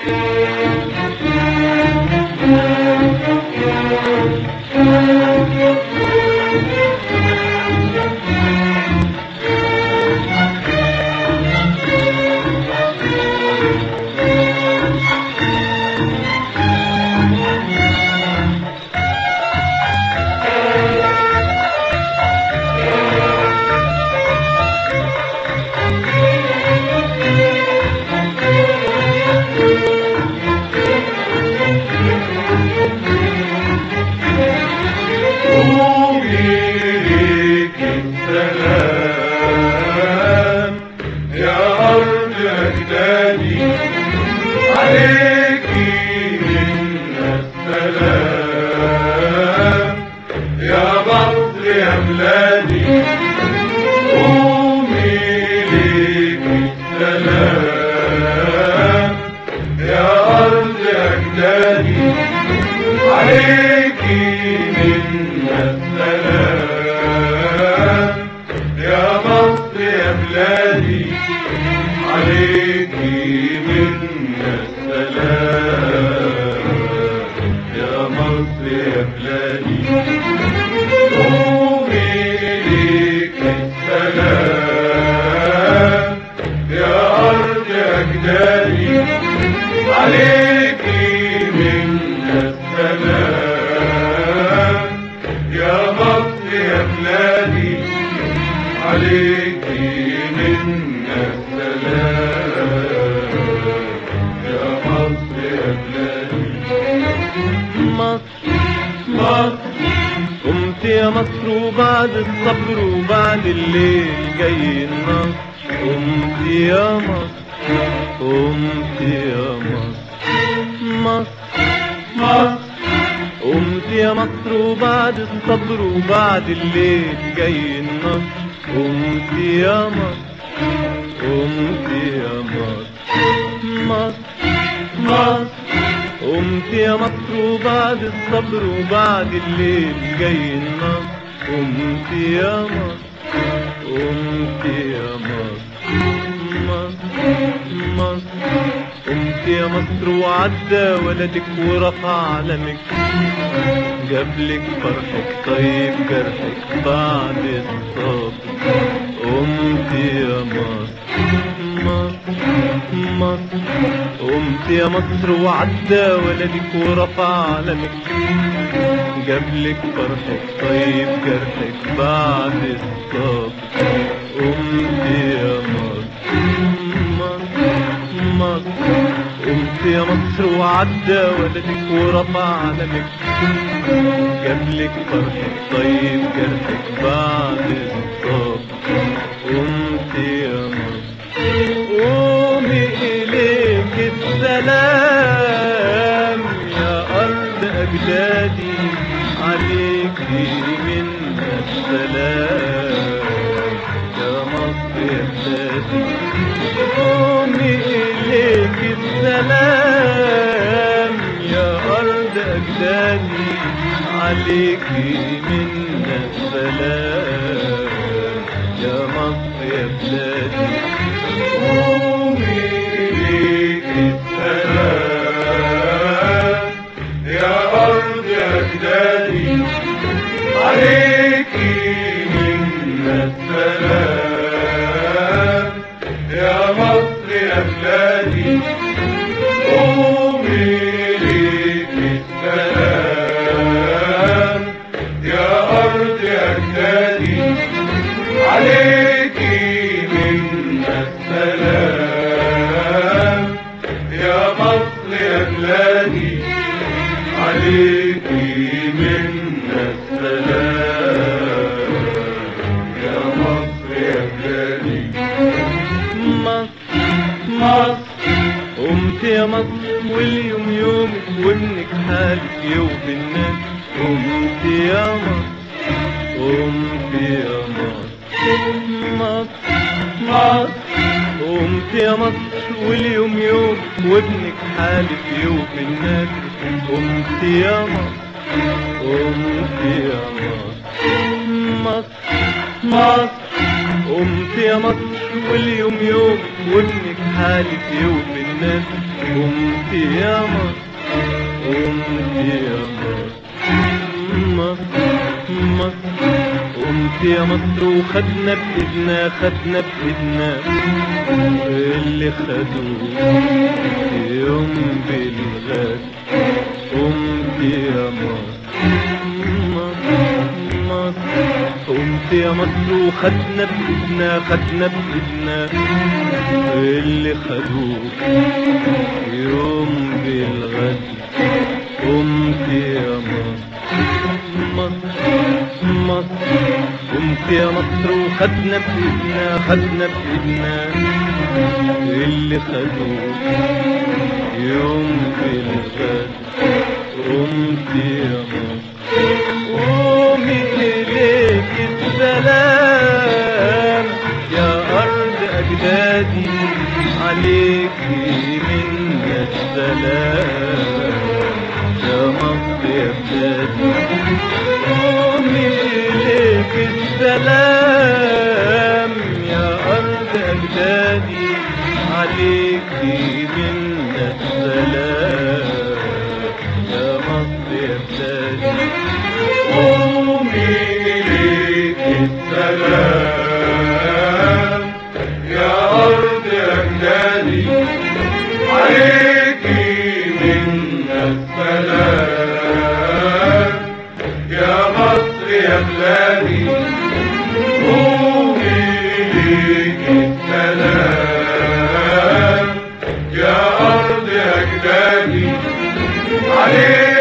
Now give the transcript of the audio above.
وبيك السلام يا أرض أجدادي عليك منا السلام يا مصر يا بلادي قومي ليك السلام يا أرض أجدادي عليك منا السلام يا مصر يا بلادي عليك منا السلام يا مصر يا بلادي قومي ليك السلام يا أرض أجدادي عليك منا السلام يا مصر يا بلادي عليك منا السلام يا مصر يا بلادي مصر مصر قمت يا مصر وبعد الصبر وبعد الليل جاي النصر قمت يا مصر قمت يا مصر مصر مصر قمت يا مصر وبعد الصبر وبعد الليل جاي النصر قمت يا مصر قمت يا مصر مصر مصر قمت يا مصر وبعد الصبر وبعد الليل جاي النصر قمت يا مصر قمت يا مصر مصر مصر قمت يا مصر وعدى ولدك ورفع علمك جابلك فرحك طيب جرحك بعد الصبر قمت يا مصر مصر مصر قمت يا مصر وعدى ولدك ورفع علمك جابلك فرحك طيب جرحك بعد الصبر قمت يا مصر مصر مصر قمت يا مصر وعدى ولدك ورفع علمك جابلك فرحك طيب جرحك بعد الصبر قمت يا مصر قومي إليك السلام يا أرض أجدادي عليك منا السلام يا مصر يا بلادي قومي إليك السلام يا أرض أجدادي عليك منا السلام يا مصر يا بلادي قومي ليك السلام يا أرض أجدادي عليك منا السلام يا مصر يا بلادي قومي ليك السلام يا أرض أجدادي عليك منا السلام يا مصر يا بلادي عليك منا السلام يا مصر يا بلادي مصر مصر قمت يا مصر واليوم يومك وابنك حالك يوم الناس قمت يا مصر قمت يا مصر مصر مصر قمت يا مصر واليوم يوم وابنك حالك يوم الناس قمت يا مصر قمت يا مصر مصر مصر قمت يا مصر واليوم يوم وابنك حالك يوم الناس قمت يا مصر قمت يا مصر مصر قمت يا مصر وخدنا بإيدنا خدنا بإيدنا اللي خدوه يوم بالغد قمت يا مصر مصر مصر قمت يا مصر وخدنا بإيدنا خدنا بإيدنا اللي خدوه يوم بالغد قمت يا مصر مصر مصر قمت يا مصر وخدنا بإيدنا خدنا بإيدنا اللي خدوه يوم بالغد قمت يا مصر قومي إليك السلام يا أرض أجدادي عليك منا السلام يا مصر يا بلادي قومي إليك السلام يا أرض أجدادي عليك منا السلام يا مصر يا بلادي قومي إليك السلام يا أرض أجدادي عليك منا السلام يا مصر يا بلادي قومي إليك السلام يا أرض أجدادي عليك